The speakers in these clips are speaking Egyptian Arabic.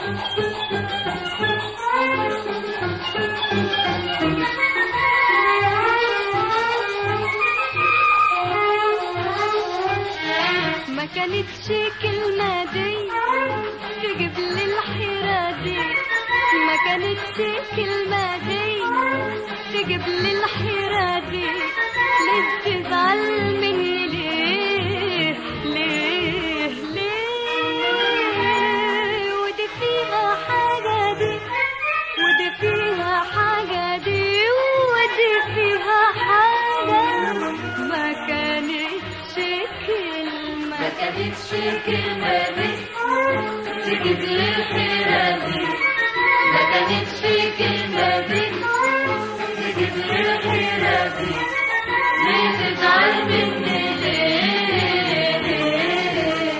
ما كانتش كلمة دي تجيب لي الحيرة دي ما كانتش كلمة دي تجيب لي الحيرة دي ليه تزعل مني ليه ليه ليه ودي فيها حاجة دي ودي فيها حاجة دي ودي فيها حاجة ما كانتش كلمة ما كانتش كلمة دي تجيب لي الحيرة دي ما كانتش كلمة دي تجيب لي الحيرة دي ليه تزعل مني ليه ليه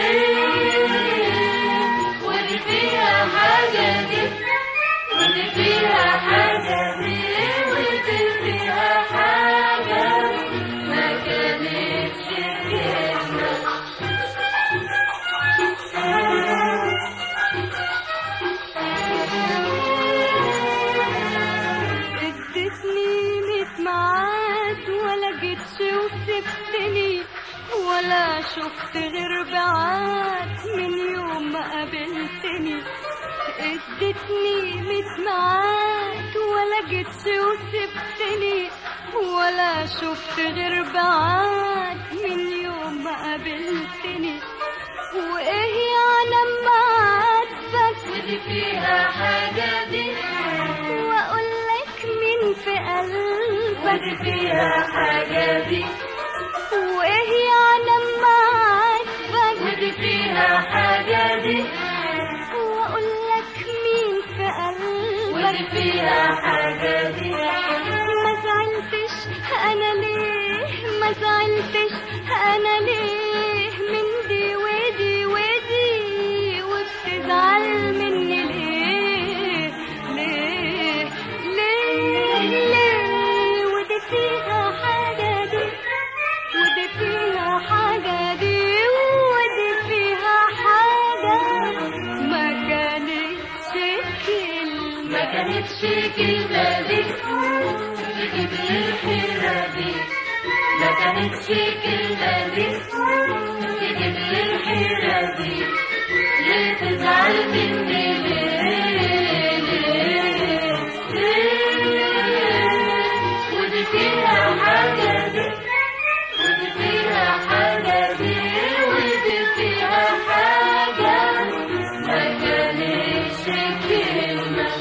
ليه ودي فيها حاجة دي ودي فيها حاجة دي ودي فيها حاجة ما كانتش كلمة ادتني ميت ميعاد ولا جيتش وسبتني ولا شفت غير بعاد من يوم ما قابلتني ادتني ميت ميعاد ولا جيتش وسبتني ولا شفت غير بعاد من يوم ما قابلتني وايه يعني اما عاتبك ودي فيها حاجة دي واقول لك مين في قلبك ودي فيها حاجة دي وايه يعني اما عاتبك ودي فيها حاجة دي واقول لك مين في ودي قلبك فيها حاجة دي ما زعلتش انا ليه ما زعلتش انا ليه من دي ودي ودي وبتزعل مني ليه ليه ليه ليه ودي فيها حاجة دي ودي فيها حاجة دي ودي فيها حاجة ما كانتش كلمة ما كانتش كلمة دي تجيب لي الحيرة دي ما كانتش كلمة دي تجيب لي الحيرة دي ليه تزعل مني ليه ليه ليه ودي فيها حاجة دي ودي فيها حاجة دي ودي فيها حاجة ما كانتش كلمة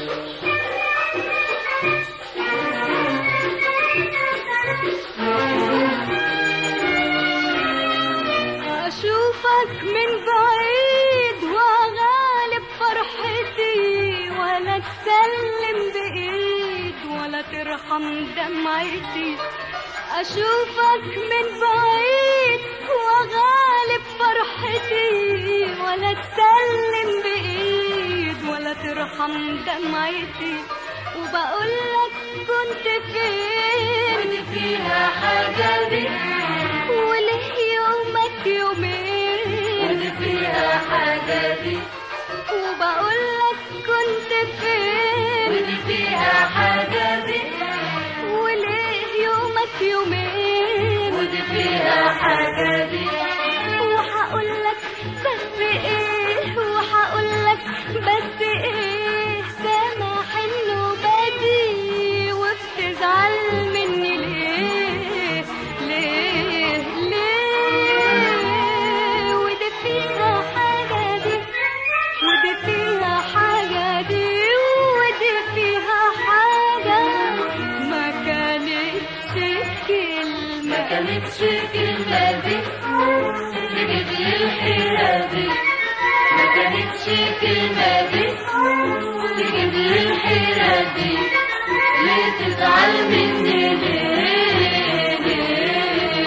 أشوفك من بعيد وغالب فرحتي ولا تسلم بإيد ولا ترحم دمعتي أشوفك من بعيد وغالب فرحتي ولا تسلم بإيد ولا ترحم دمعتي وبقولك كنت فين ودي فيها حاجة دي وله يومك يومين ودي فيها حاجة دي وبقولك كنت فين ودي فيها حاجة دي وليه يومك يومين ودي فيها حاجة دي وهقولك بس ايه وهقولك بس ايه سامح انه بدي وبتزعل مني ليه ليه ليه ودي فيها حاجة دي ودي فيها حاجة دي ودي فيها حاجة ما كانتش كلمة ما كانتش كلمة دي تجيب لي الحيرة دي ما كانتش كلمة دي تجيب لي الحيرة دي ليه تزعل مني ليه ليه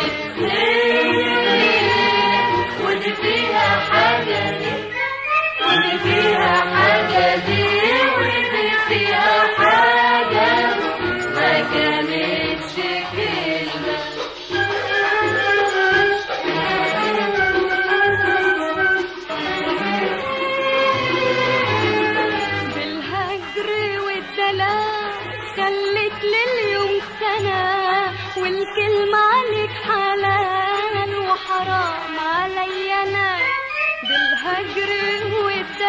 ليه ودي فيها حاجة دي ودي فيها حاجة دي ودي فيها حاجة ما كانتش كلمة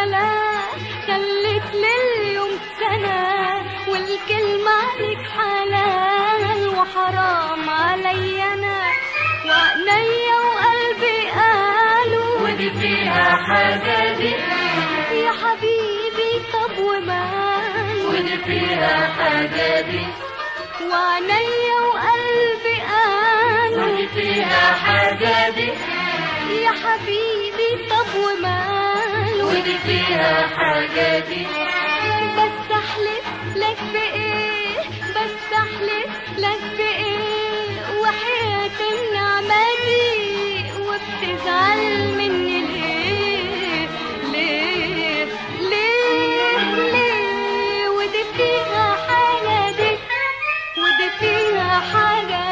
ولا خلت لليوم سنة والكلمة عليك حلال وحرام علي أنا وعينيا وقلبي قالوا ودي فيها حاجة دي يا حبيبي طب وماله ودي فيها حاجة دي وعينيا وقلبي قالوا ودي فيها حاجة دي يا حبيبي طب وماله ودي فيها حاجة دي بس احلف لك بايه بس احلف لك بايه وحياة النعمة دي وبتزعل مني ليه ليه ليه ليه ودي فيها حاجة دي ودي فيها حاجة